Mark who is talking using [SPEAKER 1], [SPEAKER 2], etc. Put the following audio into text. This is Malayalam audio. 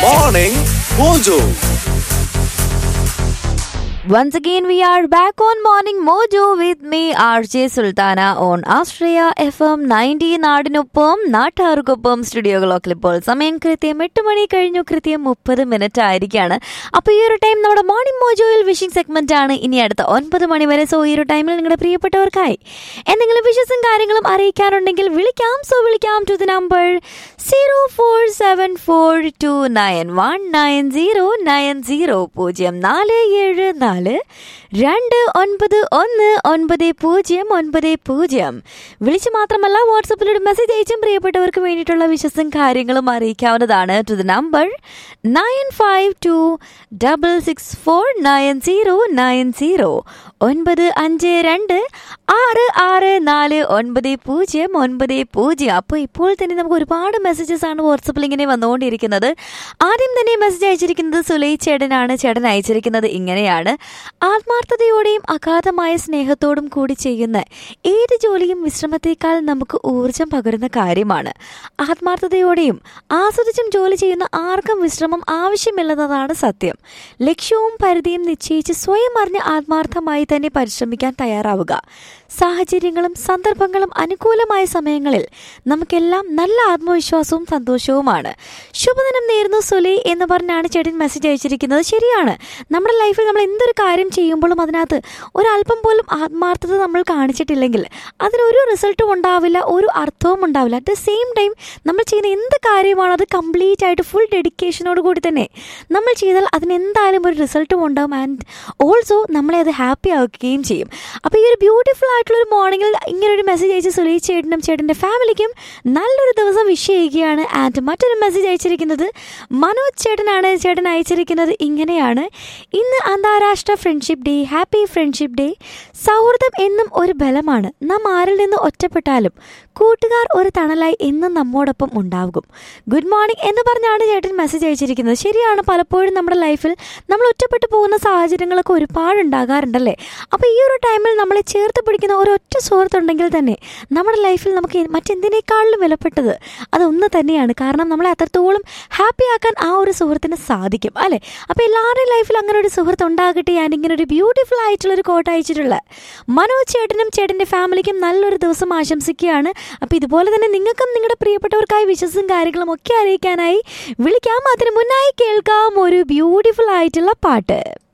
[SPEAKER 1] Morning Mojo.
[SPEAKER 2] Once again, we are back on Morning Mojo with me, RJ Sultana, on Australia FM 90 നാടിനൊപ്പം നാട്ടുകാർക്കൊപ്പം സ്റ്റുഡിയോ ക്ലോക്കിൽ ഇപ്പോൾ സമയം കൃത്യം എട്ട് മണി കഴിഞ്ഞു കൃത്യം മുപ്പത് മിനിറ്റ് ആയിരിക്കാണ് അപ്പോൾ ഈ ഒരു ടൈം നമ്മുടെ മോർണിംഗ് മോജോയിൽ വിഷിംഗ് സെഗ്മെന്റ് ആണ് ഇനി അടുത്ത ഒൻപത് മണി വരെ സോ ഈ ഒരു ടൈമിൽ നിങ്ങളുടെ പ്രിയപ്പെട്ടവർക്കായി എന്തെങ്കിലും വിഷസും കാര്യങ്ങളും അറിയിക്കാനുണ്ടെങ്കിൽ വിളിക്കാം സോ വിളിക്കാം to the number zero four seven four two nine one nine zero nine zero പൂജ്യം നാല് ഏഴ് നാല് രണ്ട് ഒൻപത് ഒന്ന് ഒൻപത് പൂജ്യം ഒൻപത് പൂജ്യം വിളിച്ച് മാത്രമല്ല വാട്സപ്പിലൂടെ മെസ്സേജ് അയച്ചും പ്രിയപ്പെട്ടവർക്ക് വേണ്ടിയിട്ടുള്ള വിശ്വസം കാര്യങ്ങളും അറിയിക്കാവുന്നതാണ് to the number nine five two double six four nine zero nine zero ഒൻപത് അഞ്ച് രണ്ട് ആറ് ആറ് നാല് ഒൻപത് പൂജ്യം ഒൻപത് പൂജ്യം അപ്പോൾ ഇപ്പോൾ തന്നെ നമുക്ക് ഒരുപാട് മെസ്സേജസ് ആണ് വാട്സപ്പിൽ ഇങ്ങനെ വന്നുകൊണ്ടിരിക്കുന്നത് ആദ്യം തന്നെ മെസ്സേജ് അയച്ചിരിക്കുന്നത് സുലൈ ചേട്ടനാണ് ചേട്ടൻ അയച്ചിരിക്കുന്നത് ഇങ്ങനെയാണ് ആത്മാർത്ഥതയോടെയും അഗാധമായ സ്നേഹത്തോടും കൂടി ചെയ്യുന്ന ഏത് ജോലിയും വിശ്രമത്തേക്കാൾ നമുക്ക് ഊർജം പകരുന്ന കാര്യമാണ് ആത്മാർത്ഥതയോടെയും ആസ്വദിച്ചും ജോലി ചെയ്യുന്ന ആർക്കും വിശ്രമം ആവശ്യമില്ലെന്നതാണ് സത്യം ലക്ഷ്യവും പരിധിയും നിശ്ചയിച്ച് സ്വയം അറിഞ്ഞ് ആത്മാർത്ഥമായി തന്നെ പരിശ്രമിക്കാൻ തയ്യാറാവുക സാഹചര്യങ്ങളും സന്ദർഭങ്ങളും അനുകൂലമായ സമയങ്ങളിൽ നമുക്കെല്ലാം നല്ല ആത്മവിശ്വാസവും സന്തോഷവുമാണ് ശുഭദിനം നേരുന്നു സുലൈ എന്ന് പറഞ്ഞാണ് ചേട്ടൻ മെസ്സേജ് അയച്ചിരിക്കുന്നത് ശരിയാണ് നമ്മുടെ ലൈഫിൽ നമ്മൾ എന്തൊരു കാര്യം ചെയ്യുമ്പോഴും അതിനകത്ത് ഒരല്പം പോലും ആത്മാർത്ഥത നമ്മൾ കാണിച്ചിട്ടില്ലെങ്കിൽ അതിനൊരു റിസൾട്ടും ഉണ്ടാവില്ല ഒരു അർത്ഥവും ഉണ്ടാവില്ല അറ്റ് ദ സെയിം ടൈം നമ്മൾ ചെയ്യുന്ന എന്ത് കാര്യമാണോ അത് കംപ്ലീറ്റ് ആയിട്ട് ഫുൾ ഡെഡിക്കേഷനോട് കൂടി തന്നെ നമ്മൾ ചെയ്താൽ അതിന് എന്തായാലും ഒരു റിസൾട്ടും ഉണ്ടാവും ആൻഡ് ഓൾസോ നമ്മളെ അത് ഹാപ്പി ആക്കുകയും ചെയ്യും അപ്പോൾ ഈ ഒരു ബ്യൂട്ടിഫുൾ ആയിട്ടുള്ള ഒരു മോർണിംഗിൽ ഇങ്ങനെ ഒരു മെസ്സേജ് അയച്ച് സുലൈ ചേട്ടനും ചേട്ടൻ്റെ ഫാമിലിക്കും നല്ലൊരു ദിവസം വിഷ് ചെയ്യുകയാണ് ആൻഡ് മറ്റൊരു മെസ്സേജ് അയച്ചിരിക്കുന്നത് മനോജ് ചേട്ടനാണ് ചേട്ടൻ അയച്ചിരിക്കുന്നത് ഇങ്ങനെയാണ് ഇന്ന് അന്താരാഷ്ട്ര friendship day happy friendship day സൗഹൃദം എന്നും ഒരു ബലമാണ് നാം ആരിൽ നിന്ന് ഒറ്റപ്പെട്ടാലും കൂട്ടുകാർ ഒരു തണലായി എന്നും നമ്മോടൊപ്പം ഉണ്ടാകും ഗുഡ് മോർണിംഗ് എന്ന് പറഞ്ഞാണ് ചേട്ടൻ മെസ്സേജ് അയച്ചിരിക്കുന്നത് ശരിയാണ് പലപ്പോഴും നമ്മുടെ ലൈഫിൽ നമ്മൾ ഒറ്റപ്പെട്ടു പോകുന്ന സാഹചര്യങ്ങളൊക്കെ ഒരുപാട് ഉണ്ടാകാറുണ്ടല്ലേ അപ്പോൾ ഈ ഒരു ടൈമിൽ നമ്മളെ ചേർത്ത് പിടിക്കുന്ന ഒരൊറ്റ സുഹൃത്തുണ്ടെങ്കിൽ തന്നെ നമ്മുടെ ലൈഫിൽ നമുക്ക് മറ്റെന്തിനേക്കാളിലും വിലപ്പെട്ടത് അതൊന്ന് തന്നെയാണ് കാരണം നമ്മളെ അത്രത്തോളം ഹാപ്പി ആക്കാൻ ആ ഒരു സുഹൃത്തിന് സാധിക്കും അല്ലേ അപ്പോൾ എല്ലാവരുടെയും ലൈഫിൽ അങ്ങനെ ഒരു സുഹൃത്ത് ഉണ്ടാകട്ടെ ഞാൻ ഇങ്ങനെ ഒരു ബ്യൂട്ടിഫുൾ ആയിട്ടുള്ള ഒരു കോട്ട് അയച്ചിട്ടുള്ള മനോജ് ചേട്ടനും ചേട്ടൻ്റെ ഫാമിലിക്കും നല്ലൊരു ദിവസം ആശംസിക്കുകയാണ് അപ്പോൾ ഇതുപോലെ തന്നെ നിങ്ങൾക്കും നിങ്ങളുടെ പ്രിയപ്പെട്ടവർക്കായി വിശ്വസും കാര്യങ്ങളും ഒക്കെ അറിയിക്കാനായി വിളിക്കാം അതിന് മുന്നായി കേൾക്കാം ഒരു ബ്യൂട്ടിഫുൾ ആയിട്ടുള്ള പാട്ട്